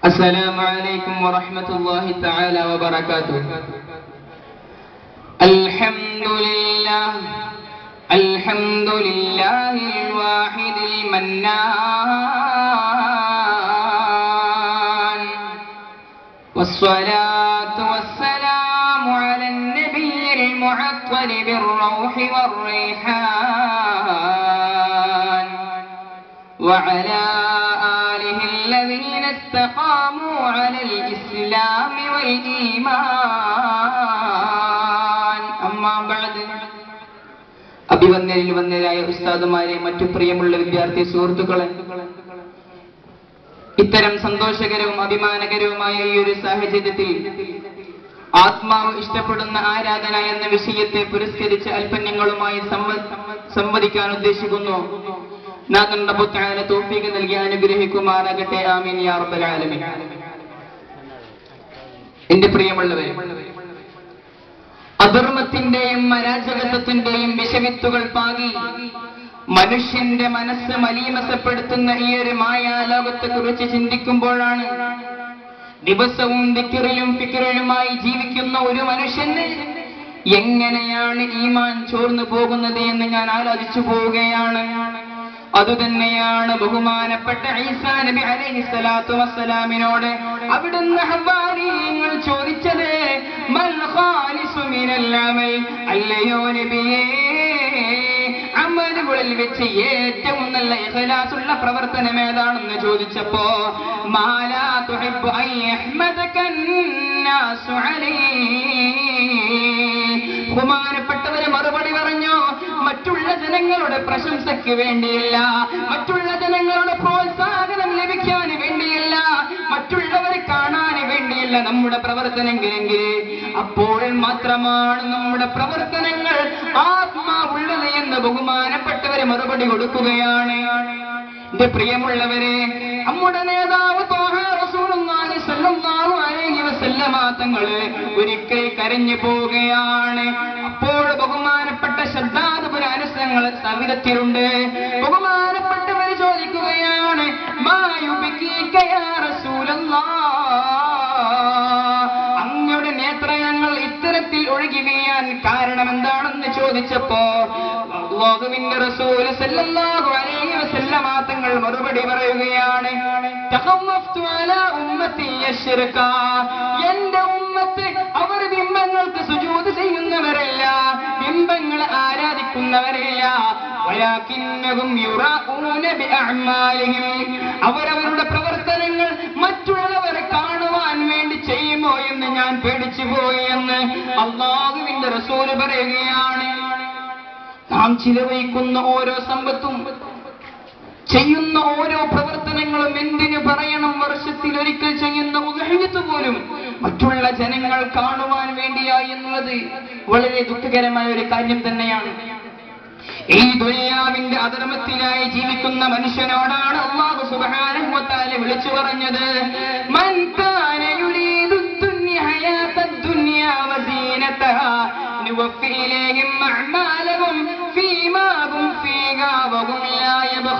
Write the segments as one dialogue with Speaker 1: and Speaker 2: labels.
Speaker 1: السلام عليكم ورحمة الله تعالى وبركاته الحمد لله الحمد لله الواحد المنان والصلاة والسلام على النبي المعطل بالروح والريحان وعلى آله الذين استقاموا على الإسلام والإيمان أما بعد അഭിവന്ദനിൽ വന്നതായ ഉസ്താദുമാരെ മറ്റു പ്രിയമുള്ള വിദ്യാർത്ഥി സുഹൃത്തുക്കളെ ഇത്തരം സന്തോഷകരവും അഭിമാനകരവുമായ ഈ ഒരു സാഹചര്യത്തിൽ ആത്മാവ് ഇഷ്ടപ്പെടുന്ന ആരാധന എന്ന വിഷയത്തെ പുരസ്കരിച്ച് അല്പന്യങ്ങളുമായി സംവ- സംവദിക്കാൻ ഉദ്ദേശിക്കുന്നു നാഥന്റെ പുത്രാന തോഫീക്ക് നൽകി അനുഗ്രഹിക്കുമാറാകട്ടെ ആമീൻ യാ റബ്ബൽ ആലമീൻ എന്റെ പ്രിയമുള്ളവരെ അധർമ്മത്തിന്റെയും അരാജകത്വത്തിന്റെയും വിഷവിത്തുകൾ പാകി മനുഷ്യന്റെ മനസ്സ് മലീമസപ്പെടുത്തുന്ന ഈ ഒരു മായാലോകത്തെ കുറിച്ച് ചിന്തിക്കുമ്പോഴാണ് ദിവസവും ദിക്കിറിലും ഫിക്കിറിലുമായി ജീവിക്കുന്ന ഒരു മനുഷ്യന് എങ്ങനെയാണ് ഈമാൻ ചോർന്നു പോകുന്നത് എന്ന് ഞാൻ ആലോചിച്ചു പോവുകയാണ് അതുതന്നെയാണ് ബഹുമാനപ്പെട്ട ഈസാ നബി അലൈഹി സ്വലാത്തു വസ്സലാമിനോട് അവിടുന്ന് ഹവാരിയങ്ങൾ ചോദിച്ചത് മൽ ഖാലിസു മിനൽ അമൽ അല്ലയോ നബിയേ അമലുകളിൽ വെച്ച് ഏറ്റവും നല്ല ഇഖ്ലാസുള്ള പ്രവർത്തനം ഏതാണെന്ന് ചോദിച്ചപ്പോ മാലാ തുഹിബ്ബു അൻ യഹ്മദക അന്നാസു അലൈഹി ബഹുമാനപ്പെട്ടവര് മറുപടി പറഞ്ഞു മറ്റുള്ള ജനങ്ങളുടെ പ്രശംസയ്ക്ക് വേണ്ടിയല്ല മറ്റുള്ള ജനങ്ങളുടെ പ്രോത്സാഹനം ലഭിക്കാൻ വേണ്ടിയല്ല മറ്റുള്ളവരെ കാണാൻ വേണ്ടിയല്ല നമ്മുടെ പ്രവർത്തനങ്ങളെങ്കിൽ അപ്പോൾ മാത്രമാണ് നമ്മുടെ പ്രവർത്തനങ്ങൾ ആത്മാവുള്ളത് എന്ന് ബഹുമാനപ്പെട്ടവര് മറുപടി കൊടുക്കുകയാണ് എന്റെ പ്രിയമുള്ളവരെ നമ്മുടെ നേതാവ് ത്വാഹ റസൂലുള്ളാഹി സ്വല്ലല്ലാഹു അലൈഹി വസല്ലമ തങ്ങള് ഒരിക്കൽ കരഞ്ഞു പോവുകയാണ് അപ്പോൾ ബഹുമാനപ്പെട്ട ശ്രദ്ധാതുപുര അനുസരങ്ങൾ സവിധത്തിലുണ്ട് ബഹുമാനപ്പെട്ടവർ ചോദിക്കുകയാണ് മാ യുബിക്കീക യാ റസൂലല്ലാഹ് അങ്ങയുടെ നേത്രങ്ങൾ ഇത്തരത്തിൽ ഒഴുകി വീഴാൻ കാരണം എന്താണെന്ന് ചോദിച്ചപ്പോ അല്ലാഹുവിന്റെ റസൂൽ സല്ലല്ലാഹു അലൈഹി വസല്ലമ തങ്ങൾ മറുപടി പറയുകയാണ് തഖവ്വഫ്തു അലാ ഉമ്മത്തി യശ്രിക എന്റെ ഉമ്മത്ത് അവർ ബിംബങ്ങൾക്ക് സുജൂദ് ചെയ്യുന്നവരല്ല ബിംബങ്ങളെ ആരാധിക്കുന്നവരല്ല വലാകിന്നഹും യുറാഊന ബിഅഅമാലിഹിം അവരവരുടെ പ്രവർത്തനങ്ങൾ മറ്റുള്ളവരെ കാണുവാൻ വേണ്ടി ചെയ്യുമോ എന്ന് ഞാൻ പേടിച്ചു പോയി എന്ന് അള്ളാഹുവിന്റെ റസൂല് പറയുകയാണ് നാം ചിലവഴിക്കുന്ന ഓരോ സമ്പത്തും ചെയ്യുന്ന ഓരോ പ്രവർത്തനങ്ങളും എന്തിനു പറയണം വർഷത്തിൽ ഒരിക്കൽ ചെയ്യുന്ന ഉദഹയത്ത് പോലും മറ്റുള്ള ജനങ്ങൾ കാണുവാൻ വേണ്ടിയാ എന്നുള്ളത് വളരെ ദുഃഖകരമായ ഒരു കാര്യം തന്നെയാണ് ഈ ദുനിയാവിന്റെ അധർമ്മത്തിനായി ജീവിക്കുന്ന മനുഷ്യനോടാണ് അള്ളാഹു സുബ്ഹാനഹു വ തആല വിളിച്ചു പറഞ്ഞത് മൻ കാന യുരീദു ദുനിയ ഹയാത്തദ് ദുനിയ വസീനതഹാ നുവഫി ഇലൈഹിം അഅമാലഹും ഫീമാ ഹും ഫീഹാ വഹും ലാ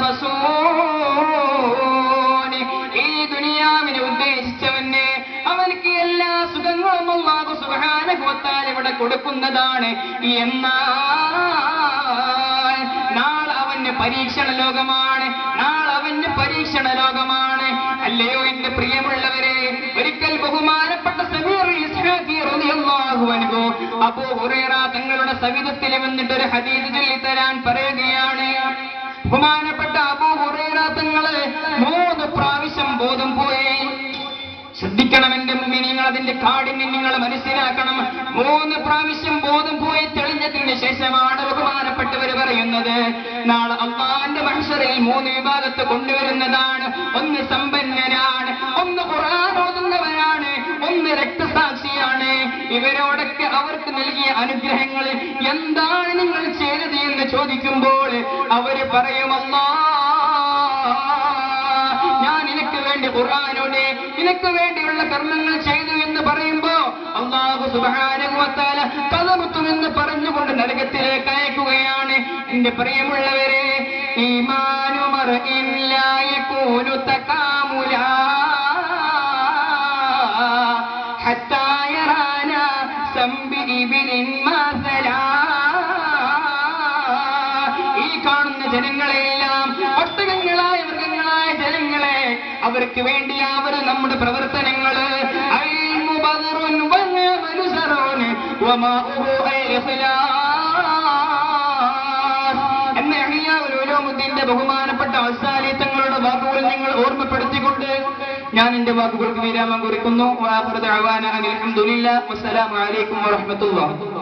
Speaker 1: യബ്ഖസൂൻ ഈ ദുനിയാവിനെ ഉദ്ദേശിച്ചവന് അവനക്ക് എല്ലാ സുഖങ്ങളും അള്ളാഹു സുബ്ഹാനഹു വ തആല ഇവിടെ കൊടുക്കുന്നതാണ് എന്നാൽ നാളെ അവന് പരീക്ഷണ ലോകമാണ് നാളെ അവന് പരീക്ഷണ ലോകമാണ് അല്ലയോ എന്റെ പ്രിയമുള്ളവരെ ഒരിക്കൽ ബഹുമാനപ്പെട്ട സമീർ ഇസ്ഹാഖി റളിയല്ലാഹു അൻഹു അബൂ ഹുറൈറ തങ്ങളുടെ സവിധത്തിൽ വന്നിട്ട് ഒരു ഹദീസ് ചൊല്ലിത്തരാൻ പറയുകയാണ് ബഹുമാനപ്പെട്ട അബൂ ഹുറൈറ തങ്ങള് മൂന്ന് പ്രാവശ്യം ബോധം പോയി ശ്രദ്ധിക്കണം എന്റെ മുമ്പിൽ നിങ്ങൾ അതിന്റെ കാഠിന്യം നിങ്ങൾ മനസ്സിലാക്കണം മൂന്ന് പ്രാവശ്യം ബോധം പോയി തെളിഞ്ഞതിന് ശേഷമാണ് ബഹുമാനപ്പെട്ടവർ പറയുന്നത് നാളെ അള്ളാന്റെ മനുഷ്യരിൽ മൂന്ന് വിഭാഗത്ത് കൊണ്ടുവരുന്നതാണ് ഒന്ന് സമ്പന്നനാണ് ഒന്ന് ഖുർആൻ ഓതുന്നവരാണ് ഒന്ന് രക്തസാക്ഷിയാണ് ഇവരോടൊക്കെ അവർക്ക് നൽകിയ അനുഗ്രഹങ്ങൾ എന്താണ് നിങ്ങൾ ചെയ്തത് എന്ന് ചോദിക്കുമ്പോൾ അവര് പറയുമല്ലാ ഞാൻ നിനക്ക് വേണ്ടി ഖുർആാനോടെ നിനക്ക് വേണ്ടിയുള്ള കർമ്മങ്ങൾ ചെയ്തു എന്ന് പറയുമ്പോ അള്ളാഹു സുബാനുവത്താല കഥമുത്തുമെന്ന് പറഞ്ഞുകൊണ്ട് നരകത്തിലേക്ക് അയക്കുകയാണ് എന്റെ പ്രിയമുള്ളവരെ ഈമാനുമർ ഇല്ലായക്കൂനു തക്കാമുലാ കാണുന്ന ജനങ്ങളെയെല്ലാം ഒട്ടകങ്ങളായ മൃഗങ്ങളായ ജനങ്ങളെ അവർക്ക് വേണ്ടി അവർ നമ്മുടെ പ്രവർത്തനങ്ങള് അൽമു ബദറുൻ വഅമലു സറൂൻ വമാഉഹു അൽ-ഇഖ്ലാസ് എന്ന അഹിയാവുലോമുദ്ദീന്റെ ബഹുമാനപ്പെട്ട അവസാനി തങ്ങളുടെ വാക്കുകൾ നിങ്ങൾ ഓർമ്മപ്പെടുത്തിക്കൊണ്ട് ഞാൻ എന്റെ വാക്കുകൾക്ക് വിരാമം കുറിക്കുന്നു വാഹൃദ അവാന അനിൽ അൽഹംദുലില്ലാ വസ്സലാമു അലൈക്കും വറഹ്മത്തുള്ളാഹി